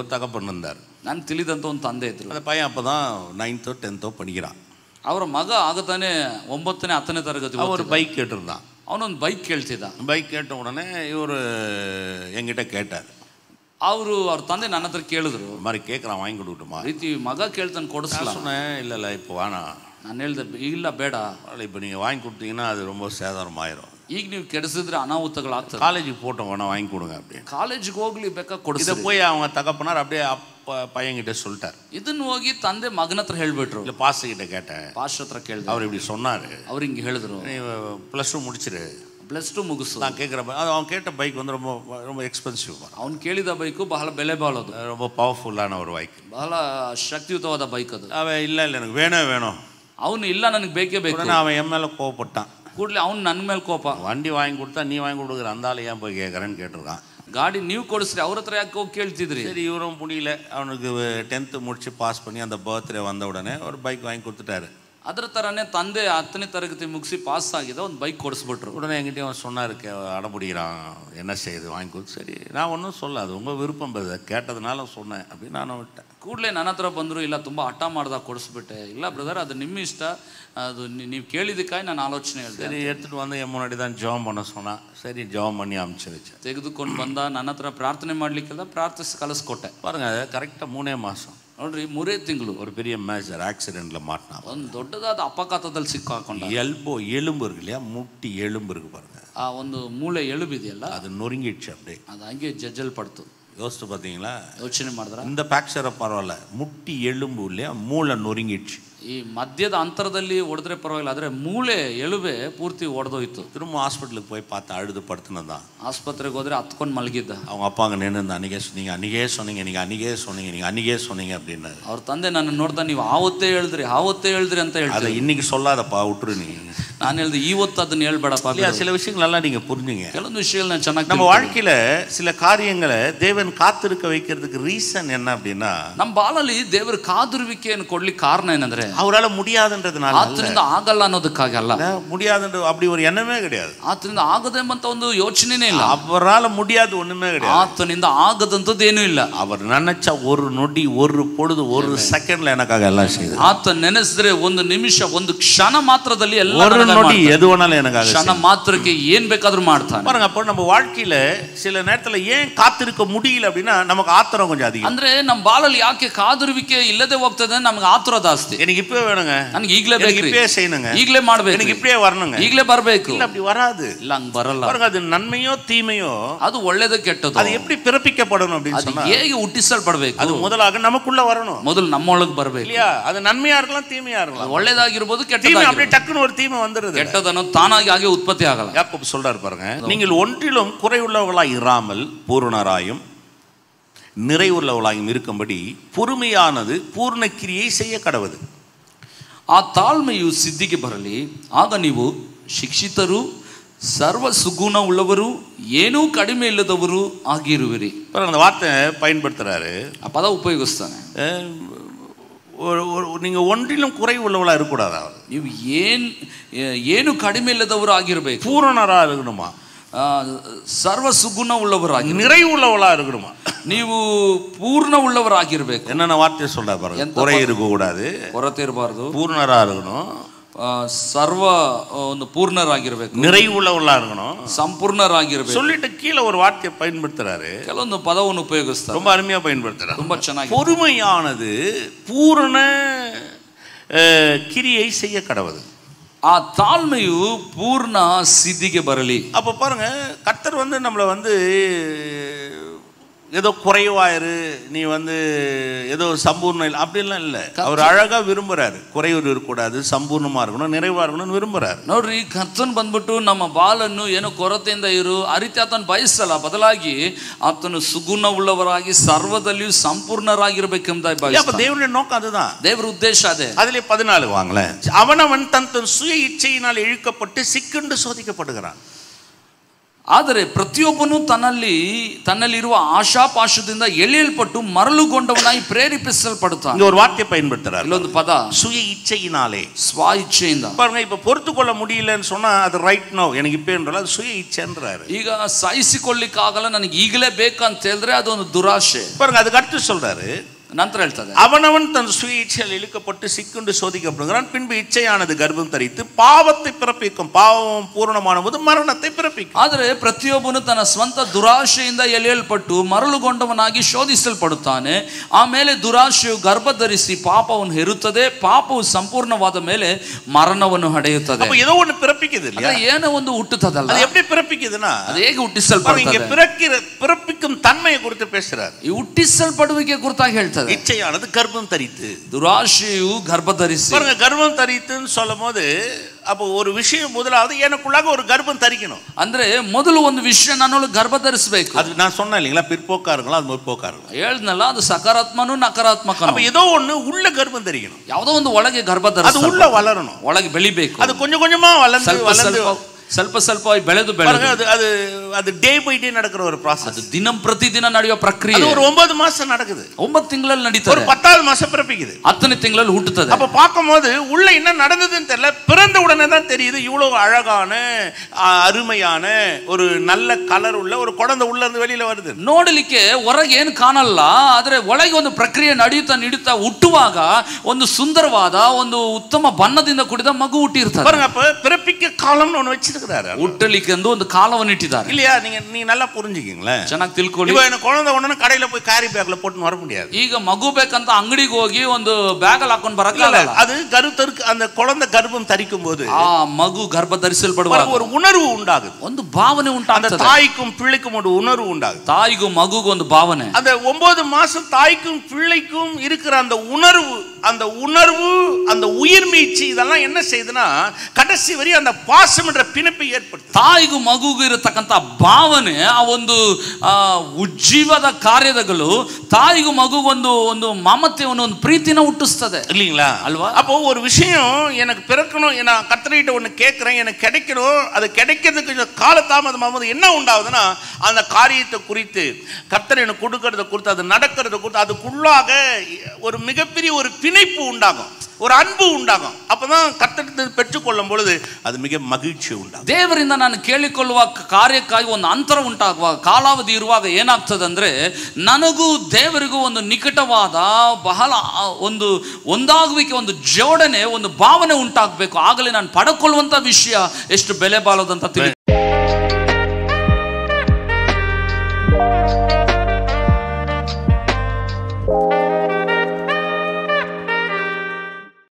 ஒரு தகப்பன் இருந்தார் ನಾನು ತಿಳಿದಂಥ ಒಂದು ತಂದೆ ಇದ್ರು அந்த பையன் அப்போ தான் நைன்த்தோ டென்த்தோ படிக்கிறான் ಅವರ ಮಗ ಆಗತಾನೆ ಒಂಬತ್ತನೇ ಹತ್ತನೇ ತರಗತಿ அவன் ஒரு பைக் கேட்டிருந்தான் ಅವನೊಂದು ಬೈಕ್ ಕೇಳ್ತಿದ್ದ பைக் கேட்ட உடனே இவர் என்கிட்ட கேட்டார் ಅವರು ಅವ್ರ ತಂದೆ ನನ್ನ ಹತ್ರ ಕೇಳಿದ್ರು இந்த மாதிரி கேட்குறான் வாங்கி கொடுக்கட்டுமா ಆ ರೀತಿ ಮಗ ಕೇಳ್ತಾನೆ ಕೊಡಿಸ್ಲ நான் சொன்னேன் இல்லை இல்லை இப்போ வேணாம் ನಾನು ಹೇಳ್ದೆ ಇಲ್ಲ ಬೇಡ பரவாயில்ல இப்போ நீங்கள் வாங்கி கொடுத்தீங்கன்னா அது ரொம்ப சேதாரம் ஆயிரும் ಈಗ ನೀವು ಕೆಡಿಸಿದ್ರೆ ಅನಾಹುತಗಳಾಗ್ತದೆ காலேஜுக்கு போட்டோம் வேணா வாங்கி கொடுங்க அப்படின்னு ಕಾಲೇಜಿಗೆ ಹೋಗ್ಲಿ ಬೇಕಾ இதை ಕೊಡಿಸಿ போய் அவங்க தகப்பனார் அப்படியே அப்பா பையன்கிட்ட சொல்லிட்டார் ಇದನ್ನ ಹೋಗಿ ತಂದೆ ಮಗನ ಹತ್ರ ಹೇಳ್ಬಿಟ್ರು இல்லை பாஸ்டர் கிட்ட கேட்டேன் ಪಾಸ್ಟ್ ಹತ್ರ ಕೇಳಿದೆ அவர் இப்படி சொன்னார் ಅವ್ರು ಹಿಂಗೆ ಹೇಳಿದ್ರು நீ ப்ளஸ் டூ முடிச்சிரு ಪ್ಲಸ್ ಟು ಮುಗಿಸು நான் கேட்குற அது அவன் கேட்ட பைக் வந்து ரொம்ப ரொம்ப எக்ஸ்பென்சிவ் ಅವ್ನು ಕೇಳಿದ ಬೈಕು ಬಹಳ ಬೆಲೆ ಬಾಳೋದು ரொம்ப பவர்ஃபுல்லான ஒரு பைக் ಬಹಳ ಶಕ್ತಿಯುತವಾದ ಬೈಕ್ ಅದು அவன் இல்லை இல்லை எனக்கு வேணும் வேணும் ಅವನು ಇಲ್ಲ ನನಗೆ ಬೇಕೇ ಬೇಕು உடனே அவன் என் மேலே கோவப்பட்டான் ಕೂಡಲೇ ಅವ್ನು ನನ್ನ ಮೇಲೆ ಕೋಪ வண்டி வாங்கி கொடுத்தா நீ வாங்கி கொடுக்குற அந்த ஆள் ஏன் போய் கேட்குறேன்னு கேட்டிருக்கான் ಗಾಡಿ ನೀವು ಕೊಡಿಸ್ರಿ ಅವ್ರ ಹತ್ರ ಯಾಕೆ ಹೋಗಿ ಕೇಳ್ತಿದ್ರಿ சரி இவரும் முடியல அவனுக்கு டென்த்து முடிச்சு பாஸ் பண்ணி அந்த பர்த்டே வந்த உடனே ஒரு பைக் வாங்கி கொடுத்துட்டாரு ಅದ್ರ ಥರನೇ ತಂದೆ ಹತ್ತನೇ ತರಗತಿ ಮುಗಿಸಿ ಪಾಸ್ ಆಗಿದೆ ಒಂದು ಬೈಕ್ ಕೊಡಿಸ್ಬಿಟ್ರು உடனே என்கிட்டயும் அவன் சொன்னார் கே அடம்பிடிக்கிறான் என்ன செய்யுது வாங்கி கொடுத்து சரி நான் ஒன்றும் சொல்ல அது உங்கள் விருப்பம் பது கேட்டதுனால சொன்னேன் அப்படின்னு நானும் விட்டேன் ಕೂಡಲೇ ನನ್ನ ಹತ್ರ ಬಂದರು ಇಲ್ಲ ತುಂಬ ಹಠ ಮಾಡ್ದಾಗ ಕೊಡಿಸ್ಬಿಟ್ಟೆ ಇಲ್ಲ ಬ್ರದರ್ ಅದು ನಿಮ್ಮ ಇಷ್ಟ ಅದು ನೀವು ಕೇಳಿದ್ದಕ್ಕಾಗಿ ನಾನು ಆಲೋಚನೆ ಹೇಳಿದೆ சரி எடுத்துகிட்டு வந்து என் முன்னாடி தான் ஜெபம் பண்ண சொன்னான் சரி ஜெபம் பண்ணி அனுப்பிச்சிருச்சு ತೆಗೆದುಕೊಂಡು ಬಂದ ನನ್ನ ಹತ್ರ ಪ್ರಾರ್ಥನೆ ಮಾಡ್ಲಿಕ್ಕೆಲ್ಲ ಪ್ರಾರ್ಥಿಸಿ ಕಳಿಸ್ಕೊಟ್ಟೆ பாருங்க கரெக்டாக மூணே மாதம் ನೋಡ್ರಿ ಮೂರೇ ತಿಂಗಳು ஒரு பெரிய மேஜர் ஆக்சிடெண்ட்டில் மாட்டினான் ಒಂದು ದೊಡ್ಡದಾದ ಅಪಘಾತದಲ್ಲಿ ಸಿಕ್ಕಾಕೊಂಡ எல்போ எலும்பு இருக்கு இல்லையா முட்டி எலும்பு இருக்கு பாருங்க ಆ ಒಂದು ಮೂಳೆ ಎಳುಬಿದೆಯಲ್ಲ அது நொறுங்கிடுச்சு அப்படியே ಅದು ಹಂಗೆ ಜಜ್ಜಲ್ಪಡ್ತು யோசித்து பார்த்தீங்களா ಯೋಚನೆ ಮಾಡಿದ್ರ இந்த பேக்சரை பரவாயில்ல முட்டி எலும்பு இல்லையா மூளை நொறுங்கிடுச்சு ಈ ಮಧ್ಯದ ಅಂತರದಲ್ಲಿ ಹೊಡೆದ್ರೆ ಪರವಾಗಿಲ್ಲ ಆದರೆ ಮೂಳೆ ಎಳುಬೆ ಪೂರ್ತಿ ಒಡೆದೋಯ್ತು திரும்ப ஹாஸ்பிட்டலுக்கு போய் பார்த்து அழுது படுத்துனதான் ಆಸ್ಪತ್ರೆಗೆ ಹೋದ್ರೆ ಹತ್ಕೊಂಡು ಮಲಗಿದ್ದ அவங்க அப்பா அங்கே நின்று அன்றைக்கே சொன்னீங்க அன்றைக்கே சொன்னீங்க நீங்கள் அன்றைக்கே சொன்னீங்க நீங்கள் அன்றைக்கே சொன்னீங்க அப்படின்னாரு ಅವ್ರ ತಂದೆ ನನ್ನ ನೋಡ್ದ ನೀವು ಆವತ್ತೇ ಹೇಳಿದ್ರಿ ಆವತ್ತೇ ಹೇಳಿದ್ರಿ ಅಂತ அதை ಹೇಳ್ತಾರೆ இன்னைக்கு சொல்லாதப்பா விட்டுரு நீ ನಾನು ಹೇಳ್ದೆ ಇವತ್ತು ಅದನ್ನ ಹೇಳ್ಬೇಡಪ್ಪ இல்லையா சில விஷயங்களெல்லாம் நீங்கள் புரிஞ்சுங்க ಕೆಲವೊಂದು ವಿಷಯಗಳನ್ನ ಚೆನ್ನಾಗಿ நம்ம வாழ்க்கையில சில காரியங்களை தேவன் காத்திருக்க வைக்கிறதுக்கு ரீசன் என்ன அப்படின்னா ನಮ್ಮ ಬಾಳಲ್ಲಿ ದೇವರ ಕಾದಿರುವಿಕೆಯನ್ನು ಕೊಡ್ಲಿಕ್ಕೆ ಕಾರಣ ಏನಂದ್ರೆ அவரால் முடியாதுன்றதுனால அல்ல. ಆತರಿಂದ ಆಗಲ್ಲ ಅನ್ನೋದಕ್ಕಾಗಿ ಅಲ್ಲ இல்ல, முடியாதுன்ற அப்படி ஒரு எண்ணமே கிடையாது ಆತರಿಂದ ಆಗದೆ ಎಂಬಂತ ಒಂದು ಯೋಚನೆನೇ ಇಲ್ಲ அவரால் முடியாது ஒண்ணுமே கிடையாது ಆತನಿಂದ ಆಗದಂಥದ್ದು ಏನೂ ಇಲ್ಲ அவர் நினைச்சா ஒரு நொடி ஒரு பொழுது ஒரு செகண்ட்ல எனக்காக எல்லாம் செய்யுது ಆತ ನೆನೆಸಿದ್ರೆ ಒಂದು ನಿಮಿಷ ಒಂದು ಕ್ಷಣ ಮಾತ್ರದಲ್ಲಿ ಎಲ್ಲ ஒரு ನನಗಾಗಿ நொடி ಮಾಡ್ತಾನೆ. எது வேணாலும் எனக்காக ಕ್ಷಣ ಮಾತ್ರಕ್ಕೆ ಏನ್ ಬೇಕಾದ್ರೂ ಮಾಡ್ತಾನೆ பாருங்க அப்போ நம்ம வாழ்க்கையில சில நேரத்துல ஏன் காத்திருக்க முடியல அப்படின்னா நமக்கு ஆத்திரம் கொஞ்சம் அதிகம் ಅಂದ್ರೆ ನಮ್ಮ ಬಾಳಲ್ಲಿ ಯಾಕೆ ಕಾದಿರುವಿಕೆ ಇಲ್ಲದೆ ಹೋಗ್ತದೆ ನಮ್ಗೆ ಆತುರ ಜಾಸ್ತಿ எனக்கு இப்பவே வேணுங்க ನನಗೆ ಈಗಲೇ எனக்கு ಬೇಕ್ರಿ இப்பவே செய்யணுங்க ಈಗಲೇ ಮಾಡ್ಬೇಕು எனக்கு இப்படியே வரணுங்க ಈಗಲೇ ಬರ್ಬೇಕು இல்ல அப்படி வராது ಇಲ್ಲ ಹಂಗ್ ಬರಲ್ಲ பாருங்க அது நன்மையோ தீமையோ ಅದು ಒಳ್ಳೇದು ಕೆಟ್ಟದು அது எப்படி பிறப்பிக்கப்படணும் அப்படின்னு ಅದು சொன்னா ಹೇಗೆ ಹುಟ್ಟಿಸಲ್ಪಡ್ಬೇಕು அது முதலாக நமக்குள்ள வரணும் ಮೊದಲು ನಮ್ಮೊಳಗೆ ಬರ್ಬೇಕು இல்லையா அது நன்மையா இருக்கலாம் தீமையா இருக்கலாம் ಅದು ಒಳ್ಳೇದಾಗಿರ್ಬೋದು தீமை ಕೆಟ್ಟದಾಗಿರ್ಬೋದು அப்படியே டக்குன்னு ஒரு தீமை வந்துருது ಕೆಟ್ಟದನ್ನು ತಾನಾಗಿ ಹಾಗೆ ಉತ್ಪತ್ತಿ ಆಗಲ್ಲ யாக்கோபு சொல்றாரு பாருங்க நீங்கள் ஒன்றிலும் குறைவுள்ளவர்களாய் இராமல் பூரணராயும் நிறைவுள்ளவர்களாயும் இருக்கும்படி பொறுமையானது பூர்ண கிரியை செய்ய கடவுது ಆ ತಾಳ್ಮೆಯು ಸಿದ್ಧಿಗೆ ಬರಲಿ ಆಗ ನೀವು ಶಿಕ್ಷಿತರು ಸರ್ವ ಸುಗುಣ ಉಳ್ಳವರು ಏನೂ ಕಡಿಮೆ ಇಲ್ಲದವರು ಆಗಿರುವಿರಿ பாருங்க அந்த வார்த்தை பயன்படுத்துறாரு ಆ ಪದ ಉಪಯೋಗಿಸ್ತಾನೆ அஹ், ஒரு ஒரு- நீங்க ஒன்றிலும் குறை உள்ளவளா இருக்கக்கூடாது அவர் ನೀವು ಏನ್ ಏನು ಕಡಿಮೆ ಇಲ್ಲದವರು ಆಗಿರ್ಬೇಕು பூரணரா இருக்கணுமா ಆ, ಸರ್ವ ಸುಗುಣ ಉಳ್ಳವರಾಗಿ நிறைவுள்ளவளா இருக்கணுமா ನೀವು ಪೂರ್ಣ ಉಳ್ಳವರಾಗಿರ್ಬೇಕು என்னென்ன வார்த்தையை சொல்றா பாருங்க எந்த குறை இருக்கக்கூடாது ಕೊರತೆ ಇರಬಾರ್ದು பூர்ணரா இருக்கணும் ಆ, ಸರ್ವ ಆ, ಒಂದು ಪೂರ್ಣರಾಗಿರ್ಬೇಕು நிறைவுள்ளவளா இருக்கணும் ಸಂಪೂರ್ಣರಾಗಿರ್ಬೇಕು சொல்லிட்டு கீழே ஒரு வார்த்தையை பயன்படுத்துறாரு ಕೆಲವೊಂದು ಪದವನ್ನು ಉಪಯೋಗಿಸ್ತಾರೆ ரொம்ப அருமையா பயன்படுத்துறாரு ತುಂಬಾ ಚೆನ್ನಾಗಿ பொறுமையானது பூரண அஹ், கிரியை செய்ய கடவுது ಆ ತಾಳ್ಮೆಯು ಪೂರ್ಣ ಸಿದ್ಧಿಗೆ ಬರಲಿ அப்போ பாருங்க கர்த்தர் வந்து நம்மளை வந்து ஏதோ குறைவாயிரு நீ வந்து ஏதோ சம்பூர்ணம் இல்லை அப்படிலாம் இல்லை அவர் அழகா விரும்புறாரு குறைவு இருக்கக்கூடாது சம்பூர்ணமா இருக்கணும் நிறைவா இருக்கணும்னு விரும்புறாரு ನೋಡ್ರಿ ಕರ್ತನ್ ಬಂದ್ಬಿಟ್ಟು ನಮ್ಮ ಬಾಲನ್ನು ಏನೋ ಕೊರತೆಯಿಂದ ಇರು ಆ ರೀತಿ ಆತನು ಬಯಸಲ್ಲ ಬದಲಾಗಿ ಆತನು ಸುಗುಣ ಉಳ್ಳವರಾಗಿ ಸರ್ವದಲ್ಲಿಯೂ ಸಂಪೂರ್ಣರಾಗಿರ್ಬೇಕೆಂಬುದಾಗಿ அப்ப ಬಯಸ್ತಾನೆ தேவனுடைய நோக்கம் அதுதான் ದೇವರ ಉದ್ದೇಶ ಅದೇ அதிலே பதினாலு வாங்களேன் அவனவன் தன் தன் சுய இச்சையினால் இழுக்கப்பட்டு சிக்கண்டு சோதிக்கப்படுகிறான் ಆದರೆ ಪ್ರತಿಯೊಬ್ಬನು ತನ್ನಲ್ಲಿ ತನ್ನಲ್ಲಿರುವ ಆಶಾಪಾಶದಿಂದ ಎಳೆಯಲ್ಪಟ್ಟು ಮರಳುಗೊಂಡವನಾಗಿ ಪ್ರೇರೇಪಿಸಲ್ಪಡುತ್ತಾನೆ இங்க ஒரு வார்த்தையை பயன்படுத்துறாரு ಇಲ್ಲೊಂದು ಪದ சுய இச்சையினாலே ಸ್ವ ಇಚ್ಛೆಯಿಂದ பாருங்க இப்ப பொறுத்து கொள்ள முடியலன்னு சொன்னா அது ரைட் நோ எனக்கு இப்ப அது சுய இச்சைன்றாரு ಈಗ ಸಹಿಸಿಕೊಳ್ಳಿಕ್ಕಾಗಲ್ಲ ನನಗೆ ಈಗಲೇ ಬೇಕಂತ ಹೇಳಿದ್ರೆ ಅದೊಂದು ದುರಾಶೆ பாருங்க அதுக்கு அடுத்து சொல்றாரு ನಂತರ ಹೇಳ್ತದೆ அவனவன் தன் சுய இச்சையில் இழுக்கப்பட்டு சிக்குண்டு சோதிக்கப்படுகிறான் பின்பு இச்சையானது கர்ப்பம் தரித்து பாவத்தை பிறப்பிக்கும் பாவம் பூரணமான போது மரணத்தை பிறப்பிக்கும் ಆದರೆ ಪ್ರತಿಯೊಬ್ಬನು ತನ್ನ ಸ್ವಂತ ದುರಾಶೆಯಿಂದ ಎಳೆಯಲ್ಪಟ್ಟು ಮರಳುಗೊಂಡವನಾಗಿ ಶೋಧಿಸಲ್ಪಡುತ್ತಾನೆ ಆಮೇಲೆ ದುರಾಶೆಯು ಗರ್ಭ ಧರಿಸಿ ಪಾಪವನ್ನು ಹೆರುತ್ತದೆ ಪಾಪವು ಸಂಪೂರ್ಣವಾದ ಮೇಲೆ ಮರಣವನ್ನು ಹಡೆಯುತ್ತದೆ அப்ப ஏதோ ஒண்ணு பிறப்பிக்குது இல்லையா ಅಂದ್ರೆ ಏನೋ ಒಂದು ಹುಟ್ಟುತ್ತದಲ್ಲ அது எப்படி பிறப்பிக்குதுன்னா ಅದು ಹೇಗೆ பாருங்க, இங்க ಹುಟ್ಟಿಸಲ್ಪಡುತ್ತದೆ பிறக்கிற பிறப்பிக்கும் தன்மையை குறித்து பேசுறாரு ಈ ಹುಟ್ಟಿಸಲ್ಪಡುವಿಕೆ ಕುರಿತಾಗಿ ಹೇಳ್ತದೆ இச்சையானது கர்ப்பம் தரித்து ದುರಾಶೆಯು ಗರ್ಭ ಧರಿಸಿ பாருங்க கர்ப்பம் தரித்துன்னு சொல்லும் போது அப்போ ஒரு விஷயம் முதலாவது எனக்குள்ளாக ஒரு கர்ப்பம் தரிக்கணும் ಅಂದ್ರೆ ಮೊದಲು ಒಂದು ವಿಷಯ ನನ್ನೊಳಗೆ ಗರ್ಭ ಧರಿಸಬೇಕು அது நான் சொன்னேன் இல்லைங்களா பிற்போக்கா இருக்கலாம் அது முற்போக்கா இருக்கலாம் ಹೇಳ್ದಲ್ಲ ಅದು ಸಕಾರಾತ್ಮನು ನಕಾರಾತ್ಮಕ அப்ப ஏதோ ஒண்ணு உள்ள கர்ப்பம் தரிக்கணும் ಯಾವುದೋ ಒಂದು ಒಳಗೆ ಗರ್ಭ அது ಧರಿಸ உள்ள வளரணும் ಒಳಗೆ ಬೆಳಿಬೇಕು அது கொஞ்சம் கொஞ்சமா வளர்ந்து ಸ್ವಲ್ಪ வளர்ந்து ಸ್ವಲ್ಪ ಸ್ವಲ್ಪ ಸ್ವಲ್ಪ ಬೆಳೆದು பாருங்க ಬೆಳೆದು அது அது அது டே பை டே நடக்கிற ஒரு ப்ராசஸ் ಅದು ದಿನ ಪ್ರತಿದಿನ ನಡೆಯುವ ಪ್ರಕ್ರಿಯೆ அது ஒரு ஒன்பது மாசம் நடக்குது ಒಂಬತ್ತು ತಿಂಗಳಲ್ಲಿ ஒரு ನಡೀತದೆ பத்தாவது மாசம் பிறப்பிக்குது ಹತ್ತನೇ ತಿಂಗಳಲ್ಲಿ ಹುಟ್ಟುತ್ತದೆ அப்ப பார்க்கும்போது உள்ள என்ன நடந்ததுன்னு தெரியல பிறந்த உடனே தான் தெரியுது இவ்வளவு அழகான ஆ, அருமையான ஒரு நல்ல கலர் உள்ள ஒரு குழந்தை உள்ள இருந்து வெளியில வருது ನೋಡಲಿಕ್ಕೆ ಹೊರಗೆ ಏನು ಕಾಣಲ್ಲ ಆದರೆ ಒಳಗೆ ಒಂದು ಪ್ರಕ್ರಿಯೆ ನಡೆಯುತ್ತಾ ನಡೆಯುತ್ತಾ ಹುಟ್ಟುವಾಗ ಒಂದು ಸುಂದರವಾದ ಒಂದು ಉತ್ತಮ ಬಣ್ಣದಿಂದ ಕೂಡಿದ ಮಗು ಹುಟ್ಟಿರ್ತದೆ பாருங்க அப்ப பிறப்பிக்க காலம்னு ஒண்ணு வச்சிருக்கிறாரு ಹುಟ್ಟಲಿಕ್ಕೆ ಎಂದು ಒಂದು ಕಾಲವನ್ನು ಇಟ್ಟಿದ್ದಾರೆ இல்லையா நீங்க நீங்க நல்லா புரிஞ்சுக்கீங்களேன் ಚೆನ್ನಾಗಿ ತಿಳ್ಕೊಳ್ಳಿ இப்போ எனக்கு குழந்தை ஒண்ணு கடையில போய் கேரி பேக்ல போட்டுன்னு வர முடியாது ಈಗ ಮಗು ಬೇಕಂತ ಅಂಗಡಿಗೆ ಹೋಗಿ ಒಂದು ಬ್ಯಾಗ್ ಅಲ್ಲಿ ಹಾಕೊಂಡು இல்ல, ಬರಕ್ಕಾಗಲ್ಲ இல்ல, அது கருத்தருக்கு அந்த குழந்தை கர்ப்பம் தரிக்கும் போது ಆ ಮಗು ಗರ್ಭ ಧರಿಸಲ್ಪಡುವಾಗ பாருங்க, ஒரு உணர்வு உண்டாகுது ಒಂದು ಭಾವನೆ அந்த ಉಂಟಾಗ್ತದೆ தாய்க்கும் பிள்ளைக்கும் ஒரு உணர்வு உண்டாகுது ತಾಯಿಗೂ ಮಗುಗೂ ಒಂದು ಭಾವನೆ அந்த ஒன்பது மாசம் தாய்க்கும் பிள்ளைக்கும் இருக்கிற அந்த உணர்வு அந்த உணர்வு அந்த உயிர் மீட்சி இதெல்லாம் என்ன செய்யுதுன்னா கடைசி வரை அந்த பாசம் என்ற பிணைப்பை ஏற்படுத்துது ತಾಯಿಗೂ ಮಗುಗೂ ಇರತಕ್ಕಂತ ಭಾವನೆ ಆ ಒಂದು ಆ, ಉಜ್ಜೀವದ ಕಾರ್ಯದಗಳು ತಾಯಿಗೂ ಮಗುಗೂ ಒಂದು ಒಂದು ಮಮತೆಯನ್ನು ಒಂದು ಪ್ರೀತಿನ ಹುಟ್ಟಿಸ್ತದೆ இல்லைங்களா அல்வா? அப்போ ஒரு விஷயம் எனக்கு பிறக்கணும் நான் கத்திரிகிட்ட ஒன்று கேட்குறேன் எனக்கு கிடைக்கணும் அது கிடைக்கிறதுக்கு கொஞ்சம் காலதாமதமாகும்போது என்ன உண்டாகுதுன்னா அந்த காரியத்தை குறித்து கர்த்தர் எனக்கு கொடுக்கறத குறித்து அது நடக்கிறத குறித்து அதுக்குள்ளாக ஒரு மிகப்பெரிய ஒரு பிணைப்பு உண்டாகும் ஒரு அன்பு உண்டாகும் அப்பதான் கர்த்தத்தை பெற்றுக்கொள்ளும் பொழுது அது மிக மகிழ்ச்சி உண்டாகும் ದೇವರಿಂದ ನಾನು ಕೇಳಿಕೊಳ್ಳುವ ಕ- ಕಾರ್ಯಕ್ಕಾಗಿ ಒಂದು ಅಂತರ ಉಂಟಾಗುವಾಗ ಕಾಲಾವಧಿ ಇರುವಾಗ ಏನಾಗ್ತದೆ ಅಂದ್ರೆ ನನಗೂ ದೇವರಿಗೂ ಒಂದು ನಿಕಟವಾದ ಬಹಳ ಆ, ಒಂದು ಒಂದಾಗುವಿಕೆ ಒಂದು ಜೋಡಣೆ ಒಂದು ಭಾವನೆ ಉಂಟಾಗಬೇಕು ಆಗಲೇ ನಾನು ಪಡ್ಕೊಳ್ಳುವಂತ ವಿಷಯ ಎಷ್ಟು ಬೆಲೆ ಬಾಳೋದಂತ ತಿಳಿ